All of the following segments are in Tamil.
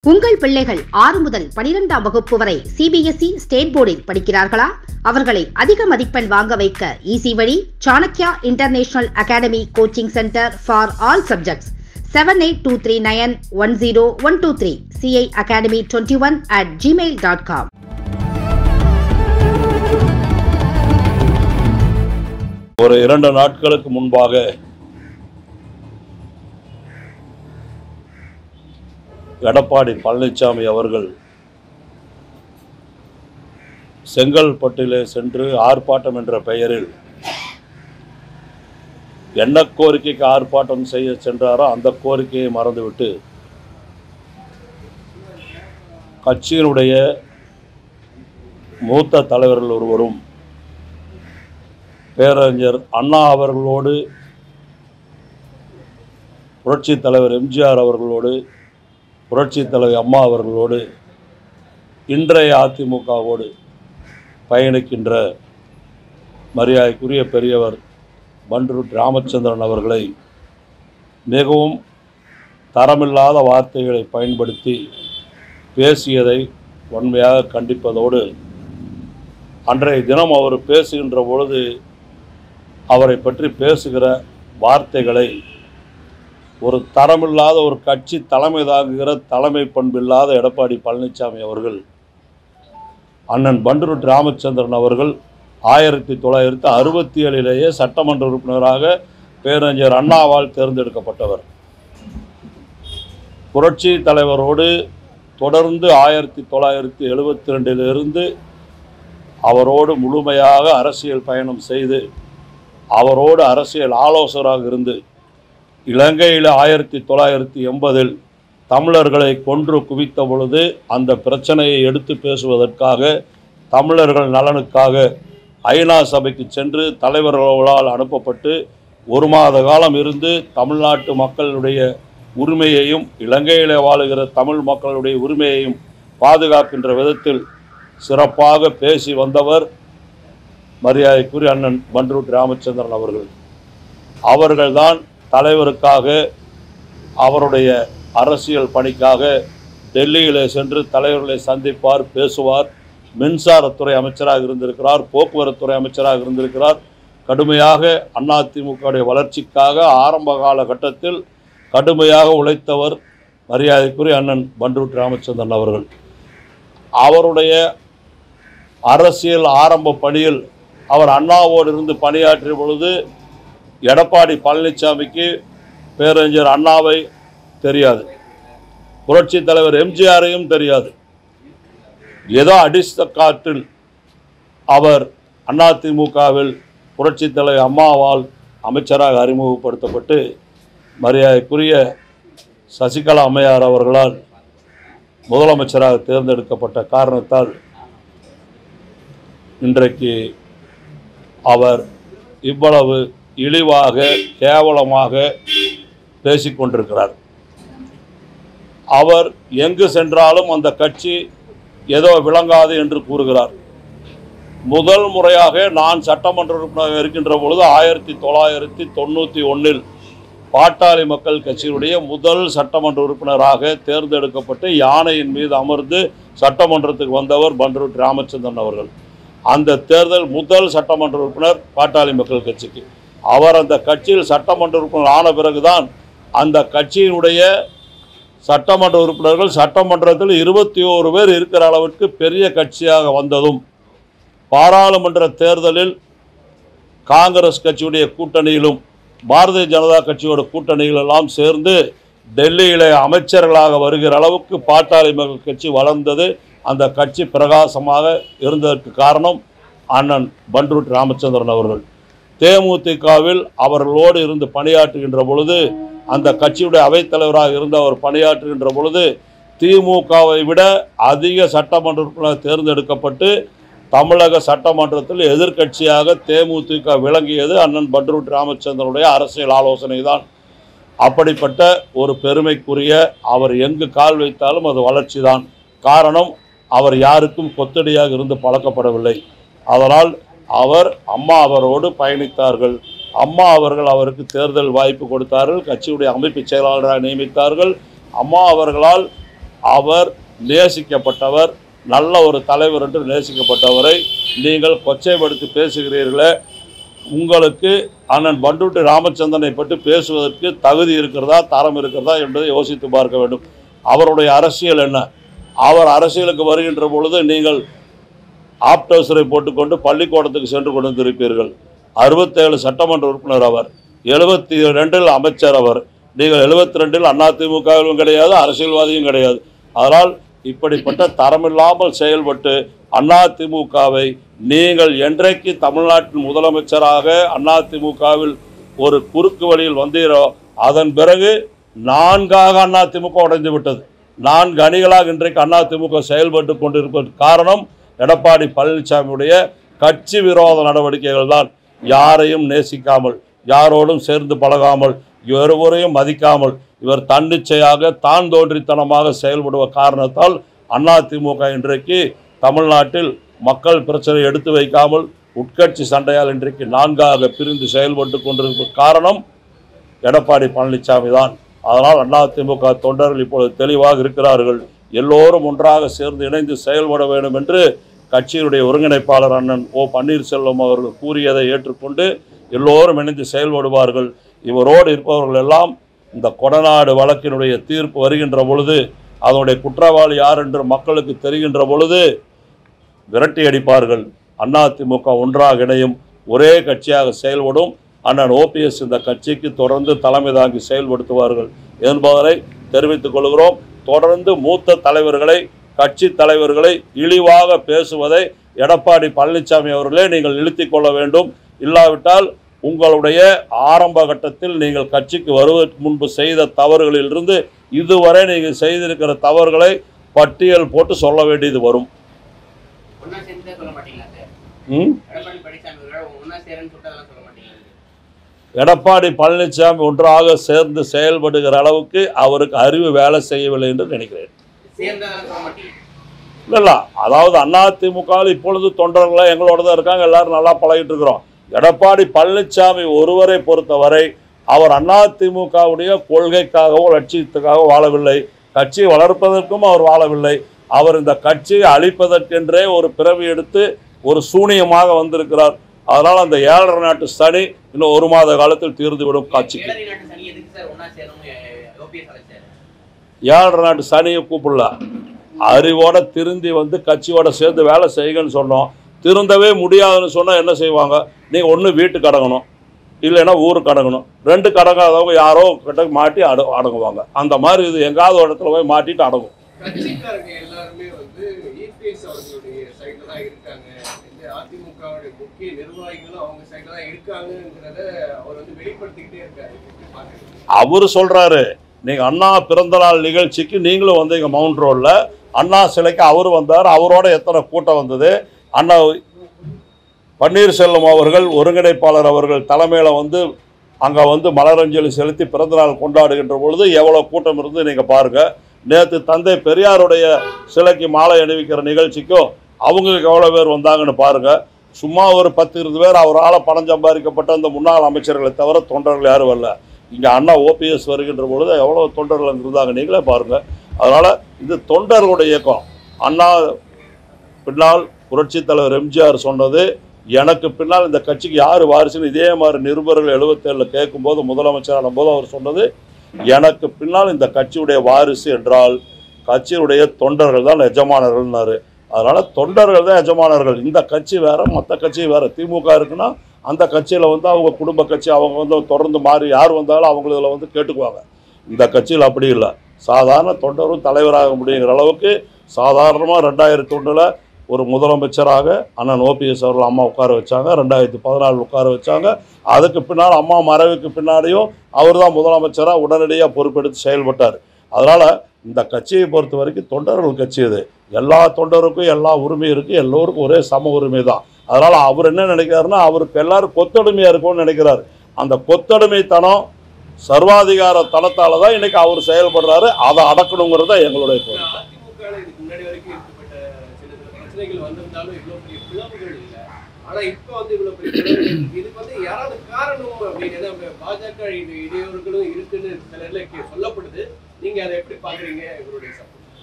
உங்கள் பிள்ளைகள் ஆறு முதல் பனிரெண்டாம் வகுப்பு வரை சிபிஎஸ்இ ஸ்டேட் போர்டில் படிக்கிறார்களா அவர்களை அதிக மதிப்பெண் வாங்க வைக்க ஈசி வழி Chanakya international academy coaching centre for all subjects seven eight two three nine one zero one two three CI academy twenty one at Gmail dot com ஒரு இரண்டு நாட்களுக்கு முன்பாக எடப்பாடி பழனிசாமி அவர்கள் செங்கல்பட்டிலே சென்று ஆர்ப்பாட்டம் என்ற பெயரில் என்ன கோரிக்கைக்கு ஆர்ப்பாட்டம் செய்ய சென்றாரோ அந்த கோரிக்கையை மறந்துவிட்டு கட்சியினுடைய மூத்த தலைவர்கள் ஒருவரும் பேரறிஞர் அண்ணா அவர்களோடு புரட்சி தலைவர் எம்ஜிஆர் அவர்களோடு புரட்சி தலைவர் அம்மா அவர்களோடு இன்றைய அதிமுகவோடு பயணிக்கின்ற மரியாதைக்குரிய பெரியவர் பண்ருட் ராமச்சந்திரன் அவர்களை மிகவும் தரமில்லாத வார்த்தைகளை பயன்படுத்தி பேசியதை வன்மையாக கண்டிப்பதோடு அன்றைய தினம் அவர் பேசுகின்ற பொழுது அவரை பற்றி பேசுகிற வார்த்தைகளை ஒரு தரமில்லாத ஒரு கட்சி தலைமை தாங்குகிற தலைமை பண்பில்லாத எடப்பாடி பழனிசாமி அவர்கள் அண்ணன் பண்டருட் ராமச்சந்திரன் அவர்கள் ஆயிரத்தி தொள்ளாயிரத்தி அறுபத்தி ஏழிலேயே சட்டமன்ற உறுப்பினராக பேரறிஞர் அண்ணாவால் தேர்ந்தெடுக்கப்பட்டவர் புரட்சி தலைவரோடு தொடர்ந்து ஆயிரத்தி தொள்ளாயிரத்தி எழுபத்தி ரெண்டிலிருந்து அவரோடு முழுமையாக அரசியல் பயணம் செய்து அவரோடு அரசியல் ஆலோசகராக இருந்து இலங்கையில் ஆயிரத்தி தொள்ளாயிரத்தி எண்பதில் தமிழர்களை கொன்று குவித்த பொழுது அந்த பிரச்சனையை எடுத்து பேசுவதற்காக தமிழர்கள் நலனுக்காக ஐநா சபைக்கு சென்று தலைவர்களால் அனுப்பப்பட்டு ஒரு மாத காலம் இருந்து தமிழ்நாட்டு மக்களுடைய உரிமையையும் இலங்கையிலே வாழுகிற தமிழ் மக்களுடைய உரிமையையும் பாதுகாக்கின்ற விதத்தில் சிறப்பாக பேசி வந்தவர் மரியாதைக்குரிய அண்ணன் பண்ருட் ராமச்சந்திரன் அவர்கள் அவர்கள்தான் தலைவருக்காக அவருடைய அரசியல் பணிக்காக டெல்லியிலே சென்று தலைவர்களை சந்திப்பார் பேசுவார் மின்சாரத்துறை அமைச்சராக இருந்திருக்கிறார் போக்குவரத்துறை அமைச்சராக இருந்திருக்கிறார் கடுமையாக அதிமுகவுடைய வளர்ச்சிக்காக ஆரம்ப காலகட்டத்தில் கடுமையாக உழைத்தவர் மரியாதைக்குரிய அண்ணன் பண்ருட் ராமச்சந்திரன் அவர்கள் அவருடைய அரசியல் ஆரம்ப பணியில் அவர் அண்ணாவோடு இருந்து பணியாற்றிய பொழுது எடப்பாடி பழனிசாமிக்கு பேரறிஞர் அண்ணாவை தெரியாது புரட்சி தலைவர் எம்ஜிஆரையும் தெரியாது ஏதோ அடித்த காற்றில் அவர் அதிமுகவில் புரட்சி தலைவர் அம்மாவால் அமைச்சராக அறிமுகப்படுத்தப்பட்டு மரியாதைக்குரிய சசிகலா அம்மையார் அவர்களால் முதலமைச்சராக தேர்ந்தெடுக்கப்பட்ட காரணத்தால் இன்றைக்கு அவர் இவ்வளவு இழிவாக கேவலமாக பேசிக்கொண்டிருக்கிறார் அவர் எங்கு சென்றாலும் அந்த கட்சி ஏதோ விளங்காது என்று கூறுகிறார் முதல் முறையாக நான் சட்டமன்ற உறுப்பினராக இருக்கின்ற பொழுது ஆயிரத்தி தொள்ளாயிரத்தி தொண்ணூற்றி ஒன்றில் பாட்டாளி மக்கள் கட்சியினுடைய முதல் சட்டமன்ற உறுப்பினராக தேர்ந்தெடுக்கப்பட்டு யானையின் மீது அமர்ந்து சட்டமன்றத்துக்கு வந்தவர் பண்ருட் ராமச்சந்திரன் அவர்கள் அந்த தேர்தல் முதல் சட்டமன்ற உறுப்பினர் பாட்டாளி மக்கள் கட்சிக்கு அவர் அந்த கட்சியில் சட்டமன்ற உறுப்பினர் ஆன பிறகுதான் அந்த கட்சியினுடைய சட்டமன்ற உறுப்பினர்கள் சட்டமன்றத்தில் இருபத்தி ஓரு பேர் இருக்கிற அளவிற்கு பெரிய கட்சியாக வந்ததும் பாராளுமன்ற தேர்தலில் காங்கிரஸ் கட்சியுடைய கூட்டணியிலும் பாரதிய ஜனதா கட்சியோட கூட்டணிகளெல்லாம் சேர்ந்து டெல்லியிலே அமைச்சர்களாக வருகிற அளவுக்கு பாட்டாளி மக்கள் கட்சி வளர்ந்தது அந்த கட்சி பிரகாசமாக இருந்ததற்கு காரணம் அண்ணன் பண்ருட் ராமச்சந்திரன் அவர்கள் தேமுதிகவில் அவர்களோடு இருந்து பணியாற்றுகின்ற பொழுது அந்த கட்சியுடைய அவைத்தலைவராக இருந்து அவர் பணியாற்றுகின்ற பொழுது திமுகவை விட அதிக சட்டமன்ற உறுப்பினர் தேர்ந்தெடுக்கப்பட்டு தமிழக சட்டமன்றத்தில் எதிர்க்கட்சியாக தேமுதிக விளங்கியது அண்ணன் பண்ருட் ராமச்சந்திரனுடைய அரசியல் ஆலோசனை தான் அப்படிப்பட்ட ஒரு பெருமைக்குரிய அவர் எங்கு கால் வைத்தாலும் அது வளர்ச்சி தான் காரணம் அவர் யாருக்கும் கொத்தடியாக இருந்து பழக்கப்படவில்லை அதனால் அவர் அம்மா அவரோடு பயணித்தார்கள் அம்மா அவர்கள் அவருக்கு தேர்தல் வாய்ப்பு கொடுத்தார்கள் கட்சியுடைய அமைப்பு செயலாளராக நியமித்தார்கள் அம்மா அவர்களால் அவர் நேசிக்கப்பட்டவர் நல்ல ஒரு தலைவர் என்று நேசிக்கப்பட்டவரை நீங்கள் கொச்சைப்படுத்தி பேசுகிறீர்களே உங்களுக்கு அண்ணன் பண்டுட்டி ராமச்சந்திரனை பற்றி பேசுவதற்கு தகுதி இருக்கிறதா தரம் இருக்கிறதா என்பதை யோசித்து பார்க்க வேண்டும் அவருடைய அரசியல் என்ன அவர் அரசியலுக்கு வருகின்ற பொழுது நீங்கள் ஆப்டர்ஸரை போட்டுக்கொண்டு பள்ளிக்கூடத்துக்கு சென்று கொண்டிருப்பீர்கள் அறுபத்தேழு சட்டமன்ற உறுப்பினர் அவர் எழுபத்தி ரெண்டில் அமைச்சர் அவர் நீங்கள் எழுபத்தி ரெண்டில் அதிமுகவிலும் கிடையாது அரசியல்வாதியும் கிடையாது அதனால் இப்படிப்பட்ட தரமில்லாமல் செயல்பட்டு அதிமுகவை நீங்கள் என்றைக்கு தமிழ்நாட்டின் முதலமைச்சராக அதிமுகவில் ஒரு குறுக்கு வழியில் வந்தீரோ அதன் பிறகு நான்காக அதிமுக உடைந்து விட்டது நான்கு அணிகளாக இன்றைக்கு அதிமுக செயல்பட்டு கொண்டிருப்பதற்கு காரணம் எடப்பாடி பழனிசாமியுடைய கட்சி விரோத நடவடிக்கைகள் தான் யாரையும் நேசிக்காமல் யாரோடும் சேர்ந்து பழகாமல் ஒருவரையும் மதிக்காமல் இவர் தன்னிச்சையாக தான் தோன்றித்தனமாக செயல்படுவ காரணத்தால் அதிமுக இன்றைக்கு தமிழ்நாட்டில் மக்கள் பிரச்சனை எடுத்து வைக்காமல் உட்கட்சி சண்டையால் இன்றைக்கு நான்காக பிரிந்து செயல்பட்டு கொண்டிருப்ப காரணம் எடப்பாடி பழனிசாமி தான் அதனால் அதிமுக தொண்டர்கள் இப்பொழுது தெளிவாக இருக்கிறார்கள் எல்லோரும் ஒன்றாக சேர்ந்து இணைந்து செயல்பட வேண்டும் என்று கட்சியினுடைய ஒருங்கிணைப்பாளர் அண்ணன் ஓ பன்னீர்செல்வம் அவர்கள் கூறியதை ஏற்றுக்கொண்டு எல்லோரும் இணைந்து செயல்படுவார்கள் இவரோடு இருப்பவர்கள் எல்லாம் இந்த கொடநாடு வழக்கினுடைய தீர்ப்பு வருகின்ற பொழுது அதனுடைய குற்றவாளி யார் என்று மக்களுக்கு தெரிகின்ற பொழுது விரட்டி அடிப்பார்கள் அதிமுக ஒன்றாக இணையும் ஒரே கட்சியாக செயல்படும் அண்ணன் ஓபிஎஸ் இந்த கட்சிக்கு தொடர்ந்து தலைமை தாங்கி செயல்படுத்துவார்கள் என்பதை தெரிவித்துக் கொள்கிறோம் தொடர்ந்து மூத்த தலைவர்களை கட்சி தலைவர்களை இழிவாக பேசுவதை எடப்பாடி பழனிசாமி அவர்களே நீங்கள் இழுத்திக் கொள்ள வேண்டும் இல்லாவிட்டால் உங்களுடைய ஆரம்ப கட்டத்தில் நீங்கள் கட்சிக்கு வருவதற்கு முன்பு செய்த தவறுகளிலிருந்து இதுவரை நீங்கள் செய்திருக்கிற தவறுகளை பட்டியல் போட்டு சொல்ல வேண்டியது வரும் ஒன்னா சேர்ந்து சொல்ல மாட்டீங்களா சார் ம்? எடப்பாடி பழனிசாமி அவர்கள் ஒன்னா சேரன்னு சொல்லிட்டு அதெல்லாம் சொல்ல மாட்டீங்களா எடப்பாடி பழனிசாமி ஒன்றாக சேர்ந்து செயல்படுகிற அளவுக்கு அவருக்கு அறிவு வேலை செய்யவில்லை என்று நினைக்கிறேன் சேர்ந்ததெல்லாம் சொல்ல மாட்டீங்க இல்லை இல்லை அதாவது அதிமுகவில் இப்பொழுது தொண்டர்களாக எங்களோட தான் இருக்காங்க எல்லாரும் நல்லா பழகிட்டு இருக்கிறோம் எடப்பாடி பழனிசாமி ஒருவரை பொறுத்தவரை அவர் அதிமுகவுடைய கொள்கைக்காகவோ லட்சியத்துக்காகவோ வாழவில்லை கட்சியை வளர்ப்பதற்கும் அவர் வாழவில்லை அவர் இந்த கட்சியை அழிப்பதற்கென்றே ஒரு பிறவி எடுத்து ஒரு சூனியமாக வந்திருக்கிறார் அதனால் அந்த ஏழரை நாட்டு சனி இன்னும் ஒரு மாத காலத்தில் தீர்ந்துவிடும் காட்சிக்கு ஏழரை நாட்டு சனி எதுக்கு சார் ஒன்னா சேரணும் ஓபிஎஸ் அழைச்சார் ஏழரை நாட்டு சனியை கூப்பிடல அறிவோட திருந்தி வந்து கட்சியோட சேர்ந்து வேலை செய்யுங்கன்னு சொன்னோம் திருந்தவே முடியாதுன்னு சொன்னால் என்ன செய்வாங்க நீங்கள் ஒன்று வீட்டுக்கு அடங்கணும் இல்லைன்னா ஊருக்கு அடங்கணும் ரெண்டு கடங்காதவங்க யாரோ கிட்ட மாட்டி அட அடங்குவாங்க அந்த மாதிரி இது எங்காவது ஒரு இடத்துல போய் மாட்டிட்டு அடங்கும் கட்சிக்காரங்க எல்லாருமே வந்து இபிஎஸ் அவர்களுடைய சைடுல தான் இருக்காங்க இந்த அதிமுகவுடைய முக்கிய நிர்வாகிகளும் அவங்க சைடுல தான் இருக்காங்கங்கிறத அவர் வந்து வெளிப்படுத்திக்கிட்டே இருக்காரு எப்படி பாக்குறீங்க அவர் சொல்கிறாரு நீங்கள் அண்ணா பிறந்தநாள் நிகழ்ச்சிக்கு நீங்களும் வந்தீங்க மவுண்ட் ரோடில் அண்ணா சிலைக்கு அவர் வந்தார் அவரோட எத்தனை கூட்டம் வந்தது அண்ணா பன்னீர்செல்வம் அவர்கள் ஒருங்கிணைப்பாளர் அவர்கள் தலைமையில் வந்து அங்கே வந்து மலரஞ்சலி செலுத்தி பிறந்தநாள் கொண்டாடுகின்ற பொழுது எவ்வளோ கூட்டம் இருந்து நீங்கள் பாருங்கள் நேற்று தந்தை பெரியாருடைய சிலைக்கு மாலை அணிவிக்கிற நிகழ்ச்சிக்கும் அவங்களுக்கு எவ்வளோ பேர் வந்தாங்கன்னு பாருங்கள் சும்மா ஒரு பத்து இருபது பேர் அவரால் பணம் சம்பாதிக்கப்பட்ட அந்த முன்னாள் அமைச்சர்களை தவிர தொண்டர்கள் யாரும் வரல இங்கே அண்ணா ஓபிஎஸ் வருகின்ற பொழுது எவ்வளோ தொண்டர்கள் அங்கே இருந்தாங்க நீங்களே பாருங்கள் அதனால் இது தொண்டர்களுடைய இயக்கம் அண்ணா பின்னால் புரட்சித் தலைவர் எம்ஜிஆர் சொன்னது எனக்கு பின்னால் இந்த கட்சிக்கு யார் வாரிசுன்னு இதே மாதிரி நிருபர்கள் எழுபத்தேழில் கேட்கும்போது முதலமைச்சரான போது அவர் சொன்னது எனக்கு பின்னால் இந்த கட்சியுடைய வாரிசு என்றால் கட்சியுடைய தொண்டர்கள் தான் எஜமானர்கள்னாரு அதனால் தொண்டர்கள் தான் எஜமானர்கள் இந்த கட்சி வேற மற்ற கட்சி வேற திமுக இருக்குன்னா அந்த கட்சியில் வந்து அவங்க குடும்ப கட்சி அவங்க வந்து தொடர்ந்து மாறி யார் வந்தாலும் அவங்க இதில் வந்து கேட்டுக்குவாங்க இந்த கட்சியில் அப்படி இல்லை சாதாரண தொண்டரும் தலைவராக முடியுங்கிற அளவுக்கு சாதாரணமாக ரெண்டாயிரத்தி ஒன்றில் ஒரு முதலமைச்சராக அண்ணன் ஓபிஎஸ் அவர்கள் அம்மா உட்கார வச்சாங்க ரெண்டாயிரத்தி பதினாலு உட்கார வச்சாங்க அதுக்கு பின்னால் அம்மா மறைவுக்கு பின்னாடியும் அவர் தான் முதலமைச்சராக உடனடியாக பொறுப்பெடுத்து செயல்பட்டார் அதனால் இந்த கட்சியை பொறுத்த வரைக்கும் தொண்டர்கள் கட்சி இது எல்லா தொண்டருக்கும் எல்லா உரிமையும் இருக்குது எல்லோருக்கும் ஒரே சம உரிமை தான் அதனால் அவர் என்ன நினைக்கிறாருன்னா அவருக்கு எல்லாரும் கொத்தடிமையாக இருக்கும்னு நினைக்கிறார் அந்த கொத்தடிமைத்தனம் சர்வாதிகார தனத்தால் தான் இன்னைக்கு அவர் செயல்படுறாரு அதை அடக்கணுங்கிறது தான் எங்களுடைய கோரிக்கை அதிமுக இதுக்கு முன்னாடி வரைக்கும் ஏற்பட்ட சில சில பிரச்சனைகள் வந்திருந்தாலும் இவ்வளவு பெரிய பிளவுகள் இல்லை ஆனா இப்ப வந்து இவ்வளவு பெரிய பிளவுகள் இருக்கு. இதுக்கு வந்து யாராவது காரணம் அப்படின்னு ஏன்னா இப்ப பாஜக இது இடையூறுகளும் இருக்குன்னு சில இடத்துல கே- சொல்லப்படுது நீங்க அதை எப்படி பாக்குறீங்க இவருடைய support?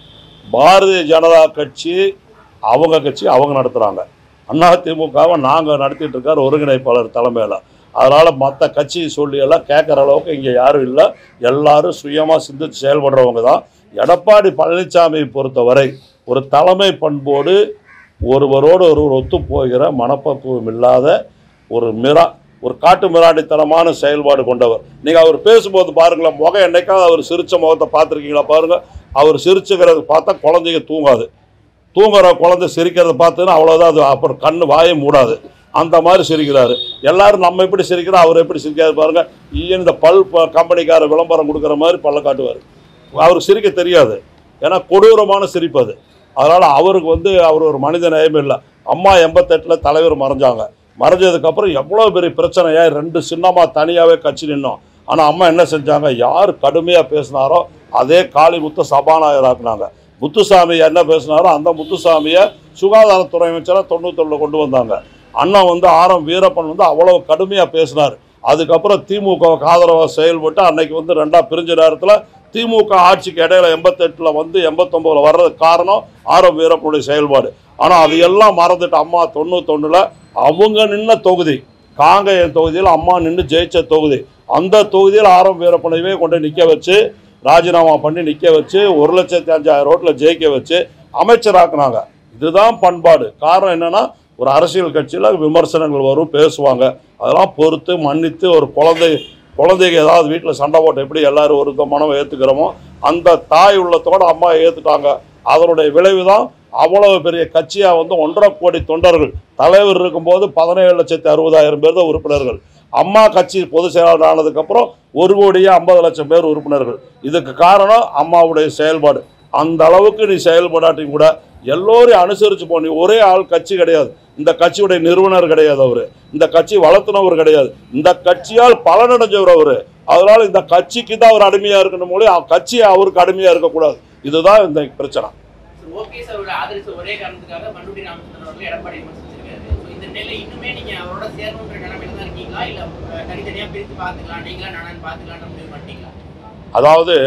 பாரதிய ஜனதா கட்சி அவங்க கட்சி அவங்க நடத்துகிறாங்க அதிமுகவை நாங்கள் நடத்திட்டு இருக்கார் ஒருங்கிணைப்பாளர் தலைமையில் அதனால் மற்ற கட்சி சொல்லி எல்லாம் கேட்குற அளவுக்கு இங்கே யாரும் இல்லை எல்லாரும் சுயமாக சிந்தித்து செயல்படுறவங்க தான் எடப்பாடி பழனிசாமியை பொறுத்தவரை ஒரு தலைமை பண்போடு ஒருவரோடு ஒருவர் ஒத்து போகிற மனப்பக்குவம் இல்லாத ஒரு மிரா ஒரு காட்டு மிராண்டித்தனமான செயல்பாடு கொண்டவர் நீங்கள் அவர் பேசும்போது பாருங்களேன் முகம் என்னைக்காவது அவர் சிரிச்ச முகத்தை பார்த்துருக்கீங்களா பாருங்கள் அவர் சிரிச்சுக்கிறது பார்த்தா குழந்தைங்க தூங்காது தூங்குற குழந்தை சிரிக்கிறத பார்த்துன்னா அவ்வளோதான் அது அப்புறம் கண்ணு வாயை மூடாது அந்த மாதிரி சிரிக்கிறாரு எல்லாரும் நம்ம எப்படி சிரிக்கிறோம் அவர் எப்படி சிரிக்காது பாருங்க ஈயன் இந்த பல் ப- கம்பெனிக்கார விளம்பரம் கொடுக்குற மாதிரி பல்ல காட்டுவார் அவருக்கு சிரிக்க தெரியாது ஏன்னா கொடூரமான சிரிப்பு அது அதனால் அவருக்கு வந்து அவர் ஒரு மனித நேயம் இல்லை அம்மா எண்பத்தெட்டில் தலைவர் மறைஞ்சாங்க மறைஞ்சதுக்கப்புறம் எவ்வளோ பெரிய பிரச்சனையா ரெண்டு சின்னமாக தனியாகவே கட்சி நின்னோம் ஆனால் அம்மா என்ன செஞ்சாங்க யார் கடுமையாக பேசினாரோ அதே காளிமுத்த சபாநாயகராக்குனாங்க முத்துசாமி என்ன பேசினாரோ அந்த முத்துசாமியை சுகாதாரத்துறை அமைச்சராக தொண்ணூத்தொன்னில் கொண்டு வந்தாங்க அண்ணன் வந்து ஆரம் வீரப்பன் வந்து அவ்வளோ கடுமையாக பேசினார் அதுக்கப்புறம் திமுகவுக்கு ஆதரவாக செயல்பட்டு அன்னைக்கு வந்து ரெண்டா பிரிஞ்ச நேரத்தில் திமுக ஆட்சிக்கு இடையில எண்பத்தெட்டில் வந்து எண்பத்தொம்போதில் வர்றதுக்கு காரணம் ஆரம் வீரப்பனுடைய செயல்பாடு ஆனால் அது எல்லாம் மறந்துட்டு அம்மா தொண்ணூத்தொன்னில் அவங்க நின்ன தொகுதி காங்கேயம் தொகுதியில் அம்மா நின்று ஜெயிச்ச தொகுதி அந்த தொகுதியில் ஆரம் வீரப்பனையவே கொண்டு நிற்க வச்சு ராஜினாமா பண்ணி நிற்க வச்சு ஒரு லட்சத்தி அஞ்சாயிரம் ரோட்டில் ஜெயிக்க வச்சு அமைச்சராக்குனாங்க இதுதான் பண்பாடு காரணம் என்னன்னா ஒரு அரசியல் கட்சியில் விமர்சனங்கள் வரும் பேசுவாங்க அதெல்லாம் பொறுத்து மன்னித்து ஒரு குழந்தை குழந்தைங்க ஏதாவது வீட்டில் சண்டை போட்டு எப்படி எல்லாரும் ஒரு மனம் ஏற்றுக்கிறோமோ அந்த தாய் உள்ளத்தோட அம்மா ஏற்றுட்டாங்க அதனுடைய விளைவு தான் அவ்வளவு பெரிய கட்சியாக வந்து ஒன்றரை கோடி தொண்டர்கள் தலைவர் இருக்கும்போது பதினேழு லட்சத்தி அறுபதாயிரம் பேர் தான் உறுப்பினர்கள் அம்மா கட்சி பொதுச் செயலாளர் ஆனதுக்கப்புறம் ஒரு கோடியே ஐம்பது லட்சம் பேர் உறுப்பினர்கள் இதுக்கு காரணம் அம்மாவுடைய செயல்பாடு அந்த அளவுக்கு நீ செயல்படாட்டி கூட எல்லோரையும் அனுசரிச்சு போ நீ ஒரே ஆள் கட்சி கிடையாது இந்த கட்சியுடைய நிறுவனர் கிடையாது அவரு இந்த கட்சி வளர்த்துனவர் கிடையாது இந்த கட்சியால் பலனடைஞ்சவர் அவரு அதனால இந்த கட்சிக்கு தான் அவர் அடிமையா இருக்கணும் மொழி கட்சி அவருக்கு அடிமையா இருக்கக்கூடாது இதுதான் இந்த பிரச்சனை ஓபிஎஸ் அவரோட ஆதரிச்ச ஒரே காரணத்துக்காக மண்ணுடி ராமச்சந்திரன் அவர்கள் எடப்பாடி விமர்சிச்சிருக்காரு So, இந்த நிலையில இன்னுமே நீங்க அவரோட சேரணுன்ற நிலைமையில தான் இருக்கீங்களா இல்ல அஹ், தனித்தனியா பிரித்து பார்த்துக்கலாம் நீங்களா நானான்னு பார்த்துக்கலாம்னு முடிவு பண்ணிட்டீங்களா அதாவது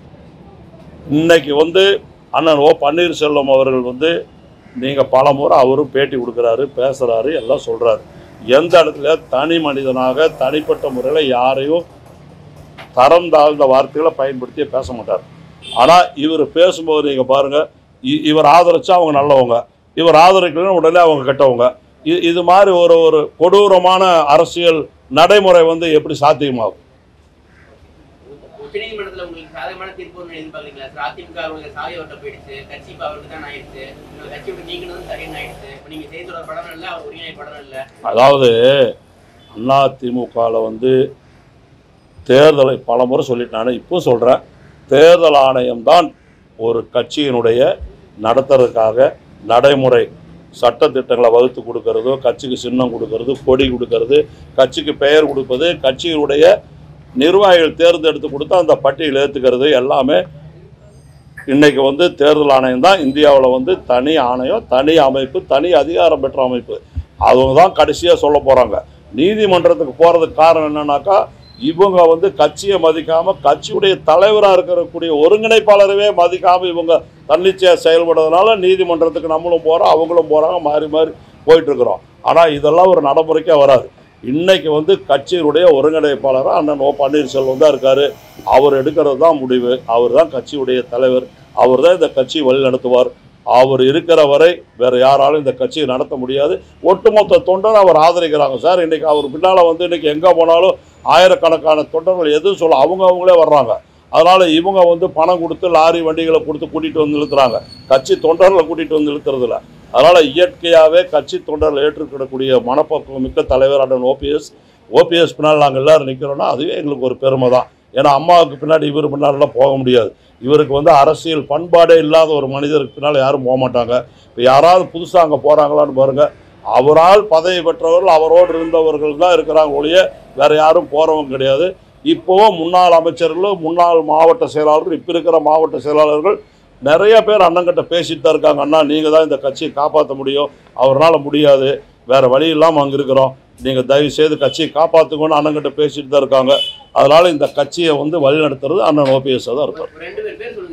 இன்னைக்கு வந்து அண்ணன் ஓ பன்னீர்செல்வம் அவர்கள் வந்து நீங்கள் பல முறை அவரும் பேட்டி கொடுக்குறாரு பேசுகிறாரு எல்லாம் சொல்கிறாரு எந்த இடத்துல தனி மனிதனாக தனிப்பட்ட முறையில் யாரையும் தரம் தாழ்ந்த வார்த்தைகளை பயன்படுத்தி பேச மாட்டார் ஆனால் இவர் பேசும்போது நீங்கள் பாருங்கள் இவர் ஆதரிச்சா அவங்க நல்லவங்க இவர் ஆதரிக்கலன்னு உடனே அவங்க கெட்டவங்க இது இது மாதிரி ஒரு ஒரு கொடூரமான அரசியல் நடைமுறை வந்து எப்படி சாத்தியமாகும் உச்சநீதிமன்றத்துல உங்களுக்கு சாதகமான தீர்ப்பு ஒன்று எதிர்பார்க்கறீங்களா சார் அதிமுக அவங்களுக்கு சாவி அவர்கிட்ட போயிடுச்சு கட்சி இப்ப அவருக்கு தான் ஆயிடுச்சு உங்க கட்சி விட்டு நீங்களும் சரியான ஆயிடுச்சு இப்ப நீங்க செய்தோட படம் இல்ல அவர் ஒருங்கிணைப்பாளரும் இல்ல அதாவது அண்ணா திமுகவில் வந்து தேர்தலை பல முறை சொல்லிட்டானே இப்போ சொல்கிறேன் தேர்தல் ஆணையம்தான் ஒரு கட்சியினுடைய நடத்துறதுக்காக நடைமுறை சட்டத்திட்டங்களை வகுத்து கொடுக்கறதோ கட்சிக்கு சின்னம் கொடுக்கறது கொடி கொடுக்கறது கட்சிக்கு பெயர் கொடுப்பது கட்சியினுடைய நிர்வாகிகள் தேர்ந்தெடுத்து கொடுத்து அந்த பட்டியல் ஏற்றுக்கிறது எல்லாமே இன்னைக்கு வந்து தேர்தல் ஆணையம் தான் இந்தியாவில் வந்து தனி ஆணையம் தனி அமைப்பு தனி அதிகாரம் பெற்ற அமைப்பு அவங்க தான் கடைசியாக சொல்ல போகிறாங்க நீதிமன்றத்துக்கு போகிறதுக்கு காரணம் என்னன்னாக்கா இவங்க வந்து கட்சியை மதிக்காமல் கட்சியுடைய தலைவராக இருக்கக்கூடிய ஒருங்கிணைப்பாளரவே மதிக்காமல் இவங்க தன்னிச்சையாக செயல்படுறதுனால நீதிமன்றத்துக்கு நம்மளும் போகிறோம் அவங்களும் போகிறாங்க மாறி மாறி போயிட்டுருக்குறோம் ஆனால் இதெல்லாம் ஒரு நடைமுறைக்கே வராது இன்னைக்கு வந்து கட்சியினுடைய ஒருங்கிணைப்பாளராக அண்ணன் ஓ பன்னீர்செல்வம் தான் இருக்கார் அவர் எடுக்கிறது தான் முடிவு அவர் தான் கட்சியுடைய தலைவர் அவர் தான் இந்த கட்சியை வழி நடத்துவார் அவர் இருக்கிற வரை வேற யாராலும் இந்த கட்சியை நடத்த முடியாது ஒட்டுமொத்த தொண்டர் அவர் ஆதரிக்கிறாங்க சார் இன்னைக்கு அவர் பின்னால் வந்து இன்னைக்கு எங்கே போனாலும் ஆயிரக்கணக்கான தொண்டர்கள் எதுவும் சொல்ல அவங்க அவங்களே வர்றாங்க அதனால இவங்க வந்து பணம் கொடுத்து லாரி வண்டிகளை கொடுத்து கூட்டிட்டு வந்து இழுத்துறாங்க கட்சி தொண்டர்களை கூட்டிட்டு வந்து இழுத்துறது இல்ல அதனால இயற்கையாகவே கட்சி தொண்டர்கள் ஏற்றுக்கிடக்கூடிய மனப்பக்குவம் மிக்க தலைவர் அண்ணன் ஓபிஎஸ் ஓபிஎஸ் பின்னால் நாங்கள் எல்லாரும் நிற்கிறோன்னா அதுவே எங்களுக்கு ஒரு பெருமை தான் ஏன்னா அம்மாவுக்கு பின்னாடி இவர் பின்னாலெல்லாம் போக முடியாது இவருக்கு வந்து அரசியல் பண்பாடே இல்லாத ஒரு மனிதருக்கு பின்னால் யாரும் போக மாட்டாங்க இப்போ யாராவது புதுசாக அங்கே போகிறாங்களான்னு பாருங்க அவரால் பதவி பெற்றவர்கள் அவரோடு இருந்தவர்கள் தான் இருக்கிறாங்க ஒழிய வேற யாரும் போகிறவங்க கிடையாது இப்போவும் முன்னாள் அமைச்சர்களும் முன்னாள் மாவட்ட செயலாளர்கள் இப்போ இருக்கிற மாவட்ட செயலாளர்கள் நிறைய பேர் அண்ணங்கிட்ட பேசிட்டு தான் இருக்காங்க அண்ணா நீங்கள் தான் இந்த கட்சியை காப்பாற்ற முடியும் அவரால் முடியாது வேற வழி இல்லாமல் அங்கே இருக்கிறோம் நீங்கள் தயவு செய்து கட்சியை காப்பாற்றுங்கன்னு அண்ணங்கிட்ட பேசிட்டு தான் இருக்காங்க அதனால இந்த கட்சியை வந்து வழிநடத்துறது அண்ணன் ஓபிஎஸ் தான் இருப்பார் ஒரு ரெண்டு பேர் பேர் சொல்லுங்க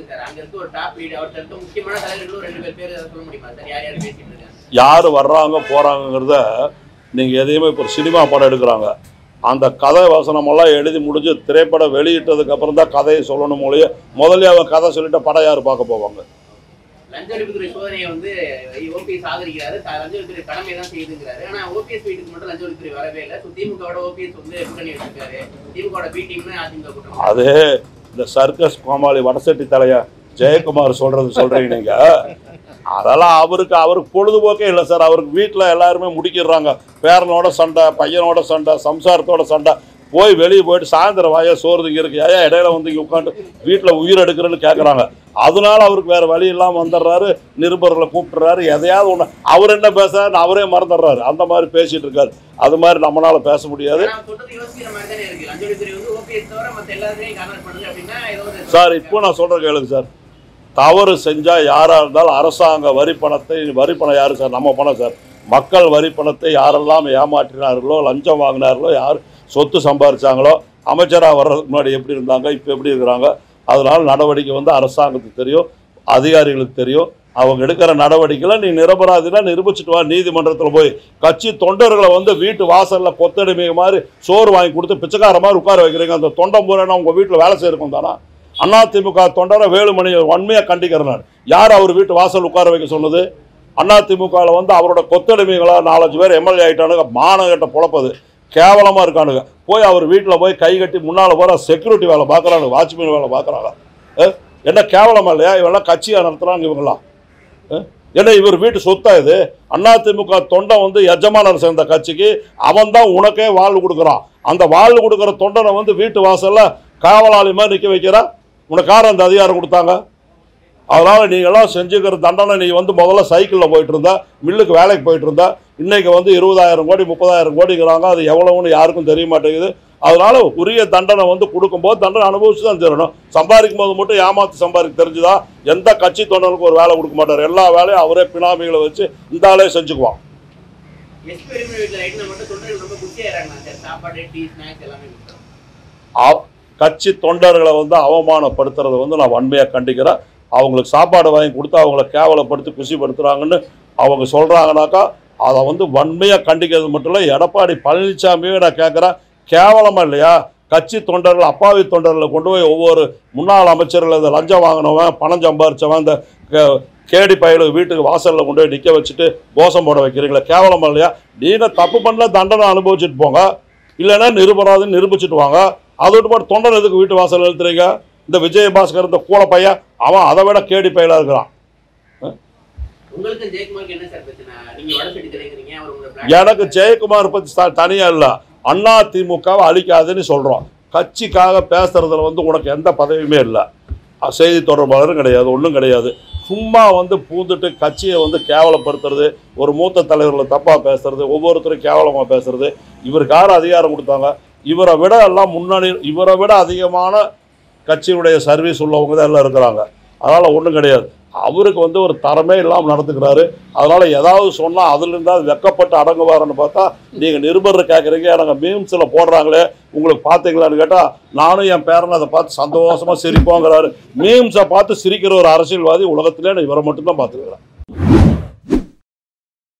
சொல்லுங்க சார் அங்க இருக்க ஒரு டாப் லீடர் அவர்கிட்ட இருக்க முக்கியமான தலைவர்களும் ரெண்டு பேர் பேர் சொல்ல முடியுமா சார் யார் யார் பேசிட்டு இருக்காங்க யார் வர்றாங்க போகிறாங்கங்கிறத நீங்கள் எதையுமே இப்போ சினிமா படம் எடுக்கிறாங்க அந்த கதை வசனமெல்லாம் எழுதி முடிஞ்சு திரைப்படம் வெளியிட்டதுக்கு அப்புறம் தான் கதையை சொல்லணும் மொழியே முதல்ல அவன் கதை சொல்லிட்டு படம் யார் பார்க்க போவாங்க லஞ்ச ஒழிப்புத்துறை சோதனையை வந்து ஓபிஎஸ் ஆதரிக்கிறாரு த- லஞ்ச ஒழிப்புத்துறை கடமை தான் செய்யுதுங்கிறாரு ஆனா ஓபிஎஸ் வீட்டுக்கு மட்டும் லஞ்ச ஒழிப்புத்துறை வரவே இல்லை ஸோ திமுகவோட ஓபிஎஸ் வந்து கூட்டணி வச்சிருக்காரு திமுகவோட பி டீம்னு அதிமுக கூட்டம் அது இந்த சர்க்கஸ் கோமாளி வடசட்டி தலைய ஜெயக்குமார் சொல்றது சொல்றீங்க நீங்க அதெல்லாம் அவருக்கு அவருக்கு பொழுதுபோக்கே இல்லை சார் அவருக்கு வீட்டில் எல்லாருமே முடிக்கிடுறாங்க பேரனோட சண்டை பையனோட சண்டை சம்சாரத்தோட சண்டை போய் வெளியே போயிட்டு சாயந்தரம் வாயா சோறு இங்கே இருக்கு ஏன் இடையில வந்து இங்கே உட்காந்து வீட்டில் உயிர் எடுக்கிறேன்னு கேட்குறாங்க அதனால அவருக்கு வேற வழி இல்லாமல் வந்துடுறாரு நிருபர்களை கூப்பிட்டுறாரு எதையாவது ஒன்று அவர் என்ன பேசுறாரு அவரே மறந்துடுறாரு அந்த மாதிரி பேசிட்டு இருக்காரு அது மாதிரி நம்மளால பேச முடியாது ஆனா சொல்றது யோசிக்கிற மாதிரி தானே இருக்கு லஞ்ச ஒழிப்புத்துறை வந்து ஓபிஎஸ் தவிர மத்த எல்லாருமே கான்வெர்ட் பண்ணுது அப்படின்னா ஏதோ ஒரு சார் இப்போ நான் சொல்கிறேன் கேளுங்க சார் தவறு செஞ்சால் யாராக இருந்தாலும் அரசாங்க வரி பணத்தை வரி பணம் யார் சார் நம்ம பணம் சார் மக்கள் வரி பணத்தை யாரெல்லாம் ஏமாற்றினார்களோ லஞ்சம் வாங்கினார்களோ யார் சொத்து சம்பாரிச்சாங்களோ அமைச்சராக வர்றதுக்கு முன்னாடி எப்படி இருந்தாங்க இப்போ எப்படி இருக்கிறாங்க அதனால் நடவடிக்கை வந்து அரசாங்கத்துக்கு தெரியும் அதிகாரிகளுக்கு தெரியும் அவங்க எடுக்கிற நடவடிக்கையில் நீ நிரபராதினா நிரூபிச்சுட்டு வா நீதிமன்றத்தில் போய் கட்சி தொண்டர்களை வந்து வீட்டு வாசலில் கொத்தடிமை மாதிரி சோறு வாங்கி கொடுத்து பிச்சைக்கார மாதிரி உட்கார வைக்கிறீங்க அந்த தொண்டம் பூரா உங்கள் வீட்டில் வேலை செய்யிருக்கும் தானா அதிமுக தொண்டரை வேலுமணி வன்மையாக கண்டிக்கிறேன் நான் யார் அவர் வீட்டு வாசல் உட்கார வைக்க சொன்னது அதிமுகவில் வந்து அவரோட கொத்தடிமைகளா நாலஞ்சு பேர் எம்எல்ஏ ஆகிட்டானுங்க மானகட்ட பொழப்பது கேவலமாக இருக்கானுங்க போய் அவர் வீட்டில் போய் கை கட்டி முன்னால் போகிற செக்யூரிட்டி வேலை பார்க்குறாங்க வாட்ச்மேன் வேலை பார்க்குறாங்க என்ன கேவலமா இல்லையா இவெல்லாம் கட்சியாக நடத்துகிறாங்க இவங்களாம் அஹ்? ஏன்னா இவர் வீட்டு சொத்தா இது அதிமுக தொண்டன் வந்து எஜமானர் சேர்ந்த கட்சிக்கு அவன் தான் உனக்கே வாழ் கொடுக்குறான் அந்த வாழ் கொடுக்குற தொண்டனை வந்து வீட்டு வாசல்ல காவலாளி மாதிரி நிற்க வைக்கிறா உனக்கு யார் அந்த அதிகாரம் கொடுத்தாங்க அதனால நீங்களாம் செஞ்சுக்கிற தண்டனை நீ வந்து முதல்ல சைக்கிளில் போயிட்டு இருந்தா மில்லுக்கு வேலைக்கு போயிட்டு இருந்தா இன்னைக்கு வந்து இருபதாயிரம் கோடி முப்பதாயிரம் கோடிங்கிறாங்க அது எவ்வளவுன்னு யாருக்கும் தெரிய மாட்டேங்குது அதனால உரிய தண்டனை வந்து கொடுக்கும்போது தண்டனை அனுபவிச்சு தான் தரணும் சம்பாதிக்கும் போது மட்டும் ஏமாத்து சம்பாதிக்க தெரிஞ்சுதா எந்த கட்சி தொண்டனுக்கும் ஒரு வேலை கொடுக்க மாட்டார் எல்லா வேலையும் அவரே பினாமிகளை வச்சு இந்த ஆளே செஞ்சுக்குவான் எஸ்பி பெருமை வீட்டில் ரைட்னா மட்டும் தொண்டர்கள் ரொம்ப குச்சியாயிராங்க சார் சாப்பாடு டீ ஸ்நாக்ஸ் எல்லாமே கொடுக்குறோம் அவ- கட்சி தொண்டர்களை வந்து அவமானப்படுத்துறதை வந்து நான் வன்மையாக கண்டிக்கிறேன் அவங்களுக்கு சாப்பாடு வாங்கி கொடுத்து அவங்கள கேவலப்படுத்தி குசிப்படுத்துறாங்கன்னு அவங்க சொல்கிறாங்கனாக்கா அதை வந்து வன்மையாக கண்டிக்கிறது மட்டும் இல்லை எடப்பாடி பழனிசாமியே நான் கேட்குறேன் கேவலமாக இல்லையா கட்சி தொண்டர்கள் அப்பாவி தொண்டர்களை கொண்டு போய் ஒவ்வொரு முன்னாள் அமைச்சர்கள் இந்த லஞ்சம் வாங்கினவன் பணம் சம்பாரிச்சவன் இந்த கே- கேடி பயலு வீட்டுக்கு வாசலில் கொண்டு போய் நிற்க வச்சுட்டு கோஷம் போட வைக்கிறீங்களா கேவலமா இல்லையா நீங்கள் தப்பு பண்ணல தண்டனை அனுபவிச்சுட்டு போங்க இல்லைன்னா நிருபராதுன்னு நிரூபிச்சுட்டு வாங்க அதை விட்டு போட்டு தொண்டன் எதுக்கு வீட்டு வாசல் எழுத்துறீங்க இந்த விஜயபாஸ்கர் இந்த கூல பையன் அவன் அதை விட கேடி பையலாக இருக்கிறான் உங்களுக்கு ஜெயக்குமாருக்கு என்ன சார் பிரச்சனை நீங்க வடசெட்டி தெரியுங்கிறீங்க அவர் உங்களை எனக்கு ஜெயக்குமார் பற்றி தனியாக இல்லை அண்ணா திமுகவை அழிக்காதுன்னு சொல்கிறோம் கட்சிக்காக பேசுறதுல வந்து உனக்கு எந்த பதவியுமே இல்லை அஹ் செய்தி தொடர்பாளரும் கிடையாது ஒன்றும் கிடையாது சும்மா வந்து பூந்துட்டு கட்சியை வந்து கேவலப்படுத்துறது ஒரு மூத்த தலைவர்களை தப்பாக பேசுறது ஒவ்வொருத்தரும் கேவலமாக பேசுறது இவருக்கு யார் அதிகாரம் கொடுத்தாங்க இவரை விட எல்லாம் முன்னணி இவரை விட அதிகமான கட்சியுடைய சர்வீஸ் உள்ளவங்க தான் எல்லாம் இருக்கிறாங்க அதனால் ஒன்றும் கிடையாது அவருக்கு வந்து ஒரு தரமே இல்லாமல் நடந்துக்கிறாரு அதனால் ஏதாவது சொன்னால் அதுலேருந்து அது வெக்கப்பட்டு அடங்குவாருன்னு பார்த்தா நீங்கள் நிருபர் கேட்குறீங்க எனக்கு மீம்ஸில் போடுறாங்களே உங்களுக்கு பார்த்தீங்களான்னு கேட்டால் நானும் என் பேரனை அதை பார்த்து சந்தோஷமாக சிரிப்போங்கிறாரு மீம்ஸை பார்த்து சிரிக்கிற ஒரு அரசியல்வாதி உலகத்திலே நான் இவரை மட்டும்தான் பார்த்துருக்குறேன்